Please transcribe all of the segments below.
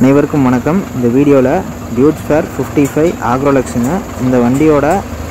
அனைவருக்கும் வணக்கம் இந்த வீடியோவில் டியூட் ஃபேர் ஃபிஃப்டி ஃபைவ் ஆக்ரோலக்ஸுங்க இந்த வண்டியோட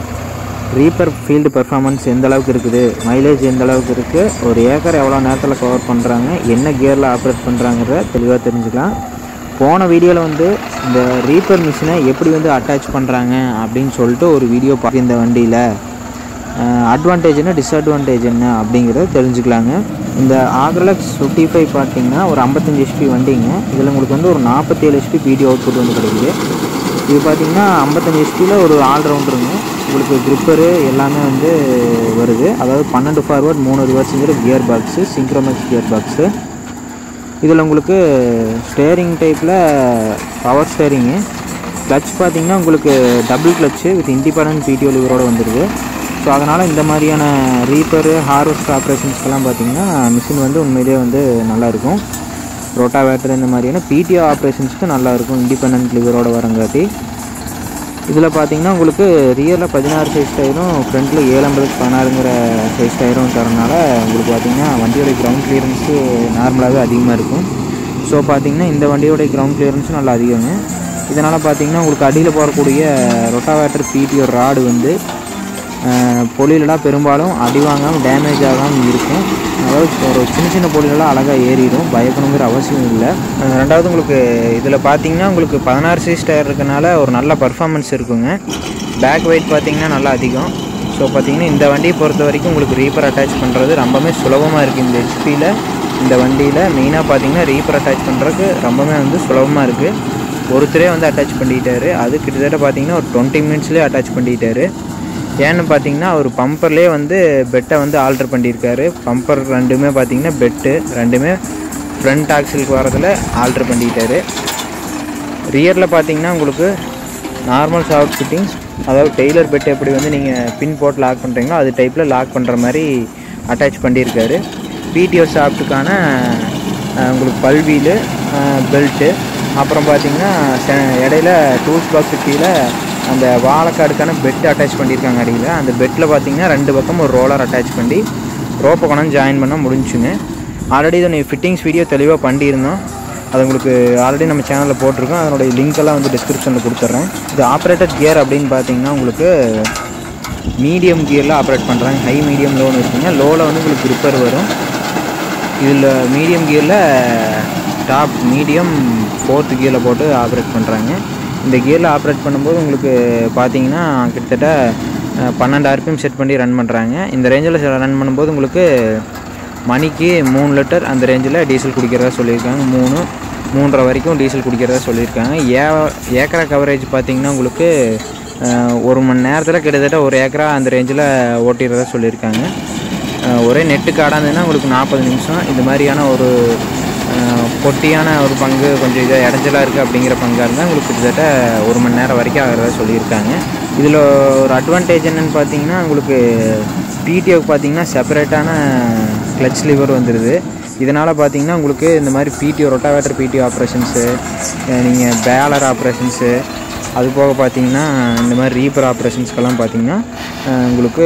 ரீப்பர் ஃபீல்டு பெர்ஃபார்மன்ஸ் எந்த அளவுக்கு இருக்குது மைலேஜ் எந்த அளவுக்கு இருக்குது ஒரு ஏக்கர் எவ்வளோ நேரத்தில் கவர் பண்ணுறாங்க என்ன கியரில் ஆப்ரேட் பண்ணுறாங்கிறத தெளிவாக தெரிஞ்சுக்கலாம் போன வீடியோவில் வந்து இந்த ரீப்பர் மிஷினை எப்படி வந்து அட்டாச் பண்ணுறாங்க அப்படின்னு சொல்லிட்டு ஒரு வீடியோ பார்த்து இந்த வண்டியில் அட்வான்டேஜ் என்ன டிஸ்அட்வான்டேஜ் என்ன அப்படிங்கிறத தெரிஞ்சுக்கலாங்க இந்த ஆக்ரலக்ஸ் ஃபிஃப்டி ஃபைவ் பார்த்தீங்கன்னா ஒரு ஐம்பத்தஞ்சு ஹெச்பி வண்டிங்க இதில் உங்களுக்கு வந்து ஒரு நாற்பத்தேழு ஹெச்பி பிடி அவுட்புட் வந்து கிடைக்குது இது பார்த்தீங்கன்னா ஐம்பத்தஞ்சு ஹெச்பியில் ஒரு ஆல்ரவுண்டருங்க உங்களுக்கு க்ரிப்பரு எல்லாமே வந்து வருது அதாவது பன்னெண்டு ஃபார்வர்ட் மூணு ரிவர்ஸுங்கிற gear box synchromesh gear box இதில் உங்களுக்கு ஸ்டேரிங் டைப்பில் பவர் ஸ்டேரிங்கு கிளச் பார்த்தீங்கன்னா உங்களுக்கு double clutch with independent PTO லிவரோட வந்துடுது ஸோ அதனால் இந்த மாதிரியான ரீப்பரு ஹார்வெஸ்ட் ஆப்ரேஷன்ஸ்க்கெல்லாம் பார்த்தீங்கன்னா மிஷின் வந்து உண்மையிலேயே வந்து நல்லாயிருக்கும் ரோட்டாவேட்டர் இந்த மாதிரியான பிடிஓ ஆப்ரேஷன்ஸ்க்கு நல்லாயிருக்கும் இண்டிபெண்டன்ட் லிவரோட வரங்காட்டி இதில் பார்த்தீங்கன்னா உங்களுக்கு ரியரில் பதினாறு சைஸ் டயரும் ஃப்ரண்ட்டில் ஏழு ஐம்பதுக்கு பதினாறுங்கிற சைஸ் டயரும் தரனால உங்களுக்கு பார்த்தீங்கன்னா வண்டியோட கிரவுண்ட் கிளியரன்ஸு நார்மலாகவே அதிகமாக இருக்கும் ஸோ பார்த்தீங்கன்னா இந்த வண்டியோட கிரவுண்ட் கிளியரன்ஸும் நல்லா அதிகங்க இதனால் பார்த்தீங்கன்னா உங்களுக்கு அடியில் போகக்கூடிய ரொட்டாவேட்டர் பிடிஓ ராடு வந்து பொலிலெலாம் பெரும்பாலும் அடி வாங்காமல் டேமேஜ் ஆகாமல் இருக்கும் அதாவது ஒரு சின்ன சின்ன பொலிலெலாம் அழகாக ஏறிடும் பயப்படணுங்கிற அவசியம் இல்லை அஹ் ரெண்டாவது உங்களுக்கு இதில் பார்த்தீங்கன்னா உங்களுக்கு பதினாறு சைஸ் டயர் இருக்கனால ஒரு நல்ல பர்ஃபார்மன்ஸ் இருக்குங்க பேக் வெயிட் பார்த்தீங்கன்னா நல்லா அதிகம் ஸோ பார்த்தீங்கன்னா இந்த வண்டியை பொறுத்த வரைக்கும் உங்களுக்கு ரீப்பர் அட்டாச் பண்ணுறது ரொம்பவே சுலபமாக இருக்குது இந்த ஹெச்பியில் இந்த வண்டியில் மெயினாக பார்த்தீங்கன்னா ரீப்பர் அட்டாச் பண்ணுறதுக்கு ரொம்பவே வந்து சுலபமாக இருக்குது ஒருத்தரே வந்து அட்டாச் பண்ணிட்டாரு அது கிட்டத்தட்ட பார்த்தீங்கன்னா ஒரு டுவெண்ட்டி மினிட்ஸ்லேயே அட்டாச் பண்ணிட்டாரு ஏன்னு பார்த்தீங்கன்னா அவர் பம்பர்லேயே வந்து பெட்டை வந்து ஆல்டர் பண்ணியிருக்காரு பம்பர் ரெண்டுமே பார்த்தீங்கன்னா பெட்டு ரெண்டுமே ஃப்ரண்ட் ஆக்சிலுக்கு வரதில் ஆல்டர் பண்ணிட்டாரு ரியரில் பார்த்தீங்கன்னா உங்களுக்கு நார்மல் சாஃப்ட் ஃபிட்டிங்ஸ் அதாவது டெய்லர் பெட் எப்படி வந்து நீங்கள் பின் போட்டு லாக் பண்ணுறீங்களோ அது டைப்பில் லாக் பண்ணுற மாதிரி அட்டாச் பண்ணியிருக்காரு பிடிஓ ஷாஃப்ட்டுக்கான உங்களுக்கு பல்வீலு பெல்ட்டு அப்புறம் பார்த்தீங்கன்னா செ- இடையில டூல்ஸ் பாக்ஸு கீழே அந்த வாழைக்காடுக்கான பெட் அட்டாச் பண்ணியிருக்காங்க அடியில் அந்த பெட்டில் பார்த்தீங்கன்னா ரெண்டு பக்கம் ஒரு ரோலர் அட்டாச் பண்ணி ரோப்பை கொண்டாந்து ஜாயின் பண்ண முடிஞ்சுங்க ஆல்ரெடி இதை ஃபிட்டிங்ஸ் வீடியோ தெளிவாக பண்ணியிருந்தோம் அது உங்களுக்கு ஆல்ரெடி நம்ம சேனலில் போட்டிருக்கோம் அதனுடைய லிங்க் எல்லாம் வந்து டிஸ்கிரிப்ஷனில் கொடுத்துட்றேன் இது ஆப்ரேட்டட் கியர் அப்படின்னு பார்த்தீங்கன்னா உங்களுக்கு மீடியம் கியரில் ஆப்ரேட் பண்ணுறாங்க ஹை மீடியம் லோன்னு இருக்குங்க லோவில் வந்து உங்களுக்கு க்ரிப்பர் வரும் இதில் மீடியம் கியரில் டாப் மீடியம் ஃபோர்த் கியரில் போட்டு ஆப்ரேட் பண்ணுறாங்க இந்த கியரில் ஆப்ரேட் பண்ணும்போது உங்களுக்கு பார்த்தீங்கன்னா கிட்டத்தட்ட அஹ், பன்னெண்டு ஆர்பிஎம் செட் பண்ணி ரன் பண்ணுறாங்க இந்த ரேஞ்சில் ரன் பண்ணும்போது உங்களுக்கு மணிக்கு மூணு லிட்டர் அந்த ரேஞ்சில் டீசல் குடிக்கிறதா சொல்லியிருக்காங்க மூணு மூன்றரை வரைக்கும் டீசல் குடிக்கிறதா சொல்லியிருக்காங்க ஏ ஏக்கரா கவரேஜ் பார்த்தீங்கன்னா உங்களுக்கு அஹ், ஒரு மணி நேரத்தில் கிட்டத்தட்ட ஒரு ஏக்கரா அந்த ரேஞ்சில் ஓட்டிடுறதா சொல்லியிருக்காங்க அஹ் ஒரே நெட்டு காடாக இருந்ததுன்னா உங்களுக்கு நாற்பது நிமிஷம் இந்த மாதிரியான ஒரு அஹ், பொட்டியான ஒரு பங்கு கொஞ்சம் இதாக இடைஞ்சலாக இருக்குது அப்படிங்கிற பங்காக இருந்தால் உங்களுக்கு கிட்டத்தட்ட ஒரு மணி நேரம் வரைக்கும் ஆகிறதா சொல்லியிருக்காங்க இதில் ஒரு அட்வான்டேஜ் என்னென்னு பார்த்தீங்கன்னா உங்களுக்கு பிடிஓக்கு பார்த்தீங்கன்னா செப்பரேட்டான கிளச் லிவர் வந்துடுது இதனால் பார்த்தீங்கன்னா உங்களுக்கு இந்த மாதிரி பிடிஓ ரொட்டாவேட்டர் பிடிஓ ஆப்ரேஷன்ஸு நீங்கள் பேலர் ஆப்ரேஷன்ஸு அது போக பார்த்தீங்கன்னா இந்த மாதிரி ரீப்பர் ஆப்ரேஷன்ஸ்க்கெல்லாம் பார்த்தீங்கன்னா அஹ், உங்களுக்கு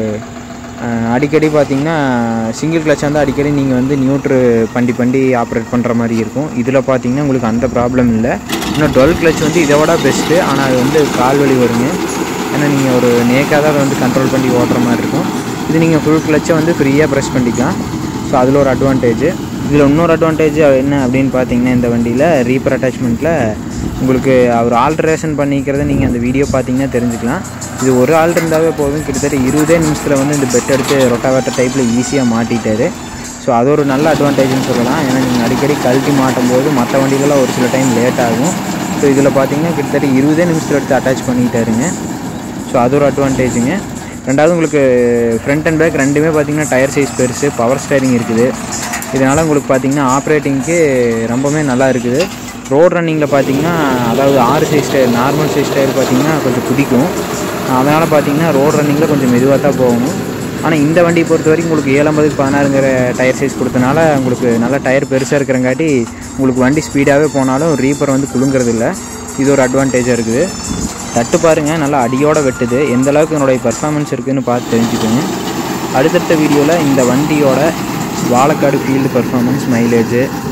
அஹ் அடிக்கடி பார்த்தீங்கன்னா சிங்கிள் கிளச் வந்து அடிக்கடி நீங்கள் வந்து நியூட்ரு பண்டி பண்டி ஆப்ரேட் பண்ணுற மாதிரி இருக்கும் இதில் பார்த்தீங்கன்னா உங்களுக்கு அந்த ப்ராப்ளம் இல்லை இன்னும் டுவெல் கிளச் வந்து இதை விட பெஸ்ட்டு ஆனால் அது வந்து கால் வலி வருங்க ஏன்னா நீங்கள் ஒரு நேக்காக தான் அதை வந்து கண்ட்ரோல் பண்ணி ஓட்டுற மாதிரி இருக்கும் இது நீங்கள் ஃபுல் கிளச்சை வந்து ஃப்ரீயாக ப்ரெஸ் பண்ணிக்கலாம் ஸோ அதில் ஒரு அட்வான்டேஜ் இதில் இன்னொரு அட்வான்டேஜ் என்ன அப்படின்னு பார்த்தீங்கன்னா இந்த வண்டியில் ரீப்பர் அட்டாச்மெண்ட்டில் உங்களுக்கு அவர் ஆல்ட்ரேஷன் பண்ணிக்கிறத நீங்கள் அந்த வீடியோ பார்த்தீங்கன்னா தெரிஞ்சுக்கலாம் இது ஒரு ஆள் இருந்தாவே போதும் கிட்டத்தட்ட இருபதே நிமிஷத்தில் வந்து இந்த பெட் எடுத்து ரொட்டாவேட்டர் டைப்பில் ஈஸியாக மாட்டிட்டாரு ஸோ அது ஒரு நல்ல அட்வான்டேஜ்னு சொல்லலாம் ஏன்னா நீங்கள் அடிக்கடி கழட்டி மாட்டும் போது மற்ற வண்டிகளெலாம் ஒரு சில டைம் லேட் ஆகும் ஸோ இதில் பார்த்தீங்கன்னா கிட்டத்தட்ட இருபதே நிமிஷத்தில் எடுத்து அட்டாச் பண்ணிட்டாருங்க ஸோ அது ஒரு அட்வான்டேஜுங்க ரெண்டாவது உங்களுக்கு ஃப்ரண்ட் அண்ட் பேக் ரெண்டுமே பார்த்தீங்கன்னா டயர் சைஸ் பெருசு பவர் ஸ்டேரிங் இருக்குது இதனால் உங்களுக்கு பார்த்தீங்கன்னா ஆப்ரேட்டிங்க்கு ரொம்பவே நல்லா இருக்குது ரோட் ரன்னிங்கில் பார்த்தீங்கன்னா அதாவது ஆறு size tyre normal size tyre பார்த்தீங்கன்னா கொஞ்சம் குதிக்கும் அதனால் பார்த்தீங்கன்னா ரோட் ரன்னிங்கில் கொஞ்சம் மெதுவாக தான் போகணும் ஆனால் இந்த வண்டியை பொறுத்த வரைக்கும் உங்களுக்கு ஏழம்பதுக்கு பதினாறுங்கிற டயர் சைஸ் கொடுத்தனால உங்களுக்கு நல்லா டயர் பெருசாக இருக்கிறங்காட்டி உங்களுக்கு வண்டி ஸ்பீடாகவே போனாலும் ரீப்பர் வந்து குலுங்கிறது இல்லை இது ஒரு அட்வான்டேஜாக இருக்குது தட்டு பாருங்கள் நல்லா அடியோட வெட்டுது எந்த அளவுக்கு என்னுடைய பர்ஃபார்மன்ஸ் இருக்குதுன்னு பார்த்து தெரிஞ்சுக்கோங்க அடுத்தடுத்த வீடியோவில் இந்த வண்டியோட வாழைக்காடு ஃபீல்டு பர்ஃபார்மன்ஸ் மைலேஜு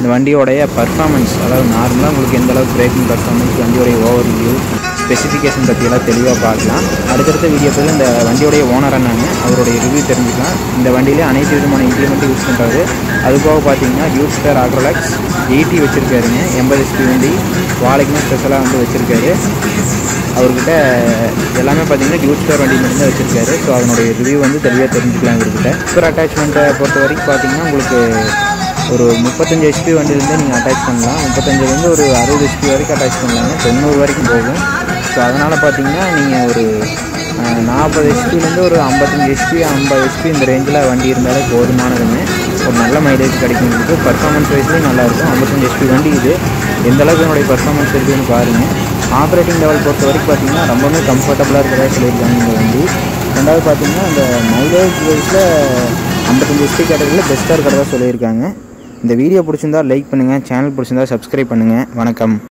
இந்த வண்டியோடைய பர்ஃபார்மன்ஸ் அதாவது நார்மலாக உங்களுக்கு எந்த அளவுக்கு பிரேக்கிங் பர்ஃபார்மன்ஸ் வண்டியோடைய ஓவர் வியூ ஸ்பெசிஃபிகேஷன் பற்றியெல்லாம் தெளிவாக பார்க்கலாம் அடுத்தடுத்த வீடியோக்கள் இந்த வண்டியோடைய ஓனர் என்னங்க அவருடைய ரிவ்யூ தெரிஞ்சுக்கலாம் இந்த வண்டியிலே அனைத்து விதமான இம்ப்ளிமெண்ட்டும் யூஸ் பண்ணுறாரு அது போக பார்த்தீங்கன்னா டியூட் ஸ்டார் ஆக்ரோலாக்ஸ் எயிட்டி வச்சுருக்காருங்க எண்பது எஸ்பி வண்டி வாழைக்குமே ஸ்பெஷலாக வந்து வச்சுருக்காரு அவர்கிட்ட எல்லாமே பார்த்தீங்கன்னா டியூட் ஸ்டார் வண்டி மட்டும் தான் வச்சுருக்காரு ஸோ அதனுடைய ரிவ்யூ வந்து தெளிவாக தெரிஞ்சுக்கலாம் இவர்கிட்ட ஸ்பீக்கர் அட்டாச்மெண்ட்டை பொறுத்த வரைக்கும் பார்த்தீங்கன்னா உங்களுக்கு ஒரு முப்பத்தஞ்சு ஹெச்பி வண்டியிலேருந்தே நீங்கள் அட்டாச் பண்ணலாம் முப்பத்தஞ்சுலேருந்து ஒரு அறுபது ஹெச்பி வரைக்கும் அட்டாச் பண்ணலாங்க தொண்ணூறு வரைக்கும் போகும் ஸோ அதனால் பார்த்தீங்கன்னா நீங்கள் ஒரு நாற்பது ஹெச்பிலேருந்து ஒரு ஐம்பத்தஞ்சு ஹெச்பி ஐம்பது ஹெச்பி இந்த ரேஞ்சில் வண்டி இருந்தாலே போதுமானதுங்க ஒரு நல்ல மைலேஜ் கிடைக்கும் உங்களுக்கு பர்ஃபார்மன்ஸ் வைஸ்லேயும் நல்லாயிருக்கும் ஐம்பத்தஞ்சு ஹெச்பி வண்டி இது எந்த அளவுக்கு என்னுடைய பர்ஃபார்மன்ஸ் இருக்குதுன்னு பாருங்கள் ஆப்ரேட்டிங் லெவல் பொறுத்த வரைக்கும் பார்த்தீங்கன்னா ரொம்பவே கம்ஃபர்டபுளாக இருக்கிறதா சொல்லியிருக்காங்க இந்த வண்டி ரெண்டாவது பார்த்தீங்கன்னா இந்த மைலேஜ் வைஸில் ஐம்பத்தஞ்சு ஹெச்பி கேட்டகரியில் பெஸ்ட்டாக இருக்கிறதா சொல்லியிருக்காங்க இந்த வீடியோ பிடிச்சிருந்தா லைக் பண்ணுங்கள் சேனல் பிடிச்சிருந்தா சப்ஸ்கிரைப் பண்ணுங்கள் வணக்கம்